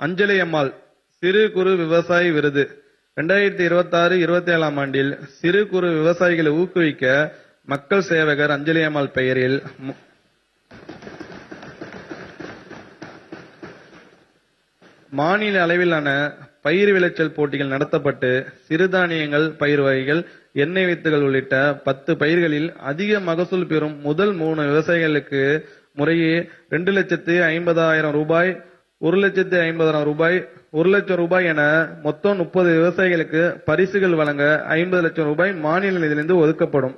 அஞ்சலி அம்மாள் சிறு குறு விவசாயி விருது ரெண்டாயிரத்தி இருபத்தி ஆறு இருபத்தி ஏழாம் ஆண்டில் சிறு குறு விவசாயிகளை ஊக்குவிக்க மக்கள் சேவகர் அஞ்சலி அம்மாள் பெயரில் மு- மாநில அளவிலான பயிர் விளைச்சல் போட்டிகள் நடத்தப்பட்டு சிறுதானியங்கள் பயிர் வகைகள் எண்ணெய் வித்துகள் உள்ளிட்ட பத்து பயிர்களில் அதிக மகசூல் பெறும் முதல் மூணு விவசாயிகளுக்கு முறையே ரெண்டு லட்சத்து ஐம்பதாயிரம் ரூபாய் ஒரு லட்சத்து ஐம்பதாயிரம் ரூபாய் ஒரு லட்சம் ரூபாய் என மொத்தம் முப்பது விவசாயிகளுக்கு பரிசுகள் வழங்க ஐம்பது லட்சம் ரூபாய் மாநில நிதியிலிருந்து ஒதுக்கப்படும்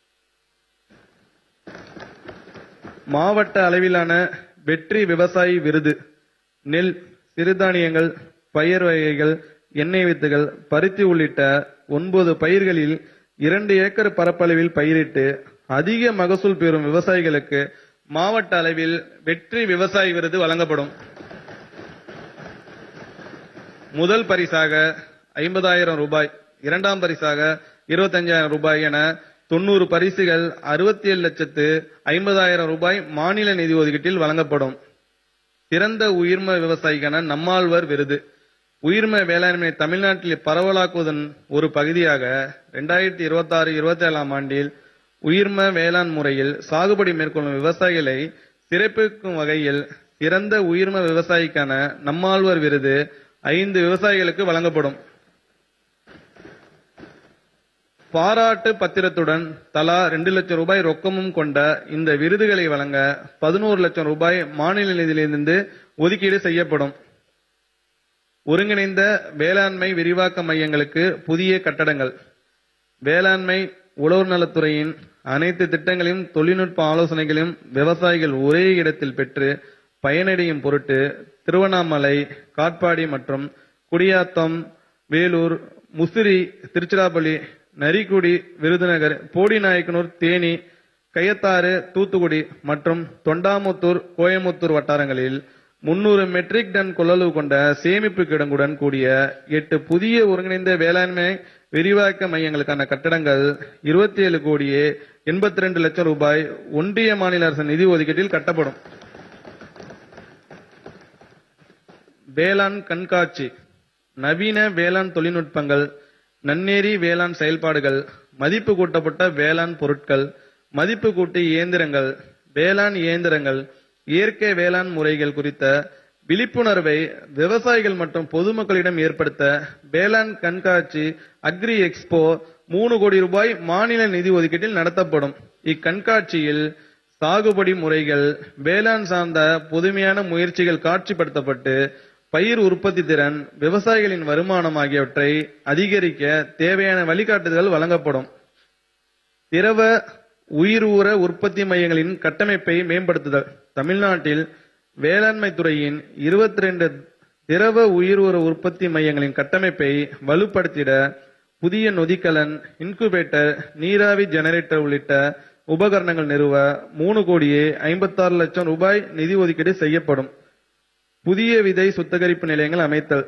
மாவட்ட அளவிலான வெற்றி விவசாயி விருது நெல் சிறுதானியங்கள் பயிர் வகைகள் எண்ணெய் வித்துகள் பருத்தி உள்ளிட்ட ஒன்பது பயிர்களில் இரண்டு ஏக்கர் பரப்பளவில் பயிரிட்டு அதிக மகசூல் பெறும் விவசாயிகளுக்கு மாவட்ட அளவில் வெற்றி விவசாயி விருது வழங்கப்படும் முதல் பரிசாக ஐம்பதாயிரம் ரூபாய் இரண்டாம் பரிசாக இருபத்தஞ்சாயிரம் ரூபாய் என தொண்ணூறு பரிசுகள் அறுபத்தி ஏழு லட்சத்து ஐம்பதாயிரம் ரூபாய் மாநில நிதி ஒதுக்கீட்டில் வழங்கப்படும் சிறந்த உயிர்ம விவசாயிக்கான நம்மாழ்வார் விருது உயிர்ம வேளாண்மை தமிழ்நாட்டில் பரவலாக்குவதன் ஒரு பகுதியாக இரண்டாயிரத்தி இருபத்தி ஆறு இருபத்தி ஏழாம் ஆண்டில் உயிர்ம வேளாண் முறையில் சாகுபடி மேற்கொள்ளும் விவசாயிகளை சிறப்பிக்கும் வகையில் சிறந்த உயிர்ம விவசாயிக்கான நம்மாழ்வார் விருது ஐந்து விவசாயிகளுக்கு வழங்கப்படும் பாராட்டு பத்திரத்துடன் தலா ரெண்டு லட்சம் ரூபாய் ரொக்கமும் கொண்ட இந்த விருதுகளை வழங்க பதினோரு லட்சம் ரூபாய் மாநில நிதியிலிருந்து ஒதுக்கீடு செய்யப்படும் ஒருங்கிணைந்த வேளாண்மை விரிவாக்க மையங்களுக்கு புதிய கட்டடங்கள் வேளாண்மை உழவர் நலத்துறையின் அனைத்து திட்டங்களையும் தொழில்நுட்ப ஆலோசனைகளையும் விவசாயிகள் ஒரே இடத்தில் பெற்று பயனடையும் பொருட்டு திருவண்ணாமலை காட்பாடி மற்றும் குடியாத்தம் வேலூர் முசிறி திருச்சிராப்பள்ளி நரிக்குடி விருதுநகர் போடிநாயக்கனூர் தேனி கயத்தாறு தூத்துக்குடி மற்றும் தொண்டாமுத்தூர் கோயமுத்தூர் வட்டாரங்களில் முன்னூறு மெட்ரிக் டன் கொள்ளளவு கொண்ட சேமிப்பு கிடங்குடன் கூடிய எட்டு புதிய ஒருங்கிணைந்த வேளாண்மை விரிவாக்க மையங்களுக்கான கட்டடங்கள் இருபத்தி ஏழு கோடியே எண்பத்தி ரெண்டு லட்சம் ரூபாய் ஒன்றிய மாநில அரசு நிதி ஒதுக்கீட்டில் கட்டப்படும் வேளாண் கண்காட்சி நவீன வேளாண் தொழில்நுட்பங்கள் நன்னேரி வேளாண் செயல்பாடுகள் மதிப்பு கூட்டப்பட்ட வேளாண் பொருட்கள் மதிப்பு கூட்டி இயந்திரங்கள் வேளாண் இயந்திரங்கள் இயற்கை வேளாண் முறைகள் குறித்த விழிப்புணர்வை விவசாயிகள் மற்றும் பொதுமக்களிடம் ஏற்படுத்த வேளாண் கண்காட்சி அக்ரி எக்ஸ்போ மூணு கோடி ரூபாய் மாநில நிதி ஒதுக்கீட்டில் நடத்தப்படும் இக்கண்காட்சியில் சாகுபடி முறைகள் வேளாண் சார்ந்த புதுமையான முயற்சிகள் காட்சிப்படுத்தப்பட்டு பயிர் உற்பத்தி திறன் விவசாயிகளின் வருமானம் ஆகியவற்றை அதிகரிக்க தேவையான வழிகாட்டுதல்கள் வழங்கப்படும் திரவ உயிர் ஊர உற்பத்தி மையங்களின் கட்டமைப்பை மேம்படுத்துதல் தமிழ்நாட்டில் வேளாண்மை துறையின் 22 திரவ உயிர் ஊர உற்பத்தி மையங்களின் கட்டமைப்பை வலுப்படுத்திட புதிய நொதிக்கலன் இன்குபேட்டர் நீராவி ஜெனரேட்டர் உள்ளிட்ட உபகரணங்கள் நிறுவ மூணு கோடியே ஐம்பத்தாறு லட்சம் ரூபாய் நிதி ஒதுக்கீடு செய்யப்படும் புதிய விதை சுத்திகரிப்பு நிலையங்கள் அமைத்தல்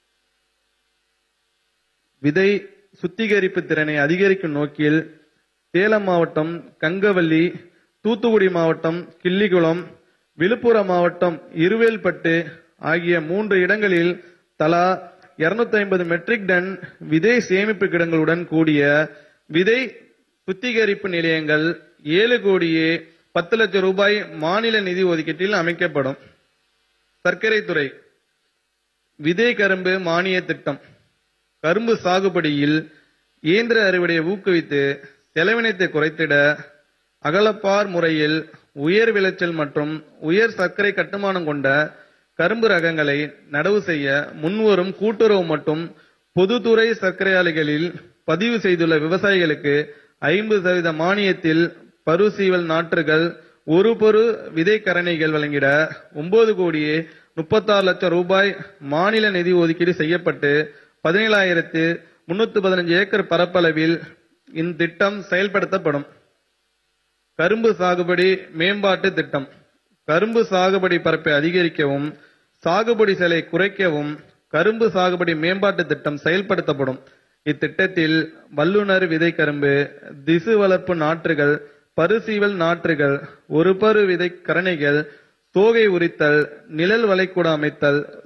விதை சுத்திகரிப்பு திறனை அதிகரிக்கும் நோக்கில் சேலம் மாவட்டம் கங்கவல்லி தூத்துக்குடி மாவட்டம் கிள்ளிகுளம் விழுப்புரம் மாவட்டம் இருவேல்பட்டு ஆகிய மூன்று இடங்களில் தலா 250 மெட்ரிக் டன் விதை சேமிப்பு கிடங்களுடன் கூடிய விதை சுத்திகரிப்பு நிலையங்கள் ஏழு கோடியே பத்து லட்சம் ரூபாய் மாநில நிதி ஒதுக்கீட்டில் அமைக்கப்படும் சர்க்கரை துறை விதை கரும்பு மானிய திட்டம் கரும்பு சாகுபடியில் இயந்திர அறுவடையை ஊக்குவித்து செலவினத்தை குறைத்திட அகலப்பார் முறையில் உயர் விளைச்சல் மற்றும் உயர் சர்க்கரை கட்டுமானம் கொண்ட கரும்பு ரகங்களை நடவு செய்ய முன்வரும் கூட்டுறவு மற்றும் பொதுத்துறை சர்க்கரை ஆலைகளில் பதிவு செய்துள்ள விவசாயிகளுக்கு ஐம்பது சதவீத மானியத்தில் பருசீவல் நாற்றுகள் ஒரு பொரு விதை கரணைகள் வழங்கிட ஒன்பது கோடியே முப்பத்தாறு லட்சம் ரூபாய் மாநில நிதி ஒதுக்கீடு செய்யப்பட்டு பதினேழாயிரத்து முன்னூத்தி பதினஞ்சு ஏக்கர் பரப்பளவில் இத்திட்டம் செயல்படுத்தப்படும் கரும்பு சாகுபடி மேம்பாட்டு திட்டம் கரும்பு சாகுபடி பரப்பை அதிகரிக்கவும் சாகுபடி செலை குறைக்கவும் கரும்பு சாகுபடி மேம்பாட்டு திட்டம் செயல்படுத்தப்படும் இத்திட்டத்தில் வல்லுநர் விதை கரும்பு திசு வளர்ப்பு நாற்றுகள் பருசீவல் நாற்றுகள் ஒரு பரு விதை கரணைகள் தோகை உரித்தல் நிழல் வளைக்கூட அமைத்தல்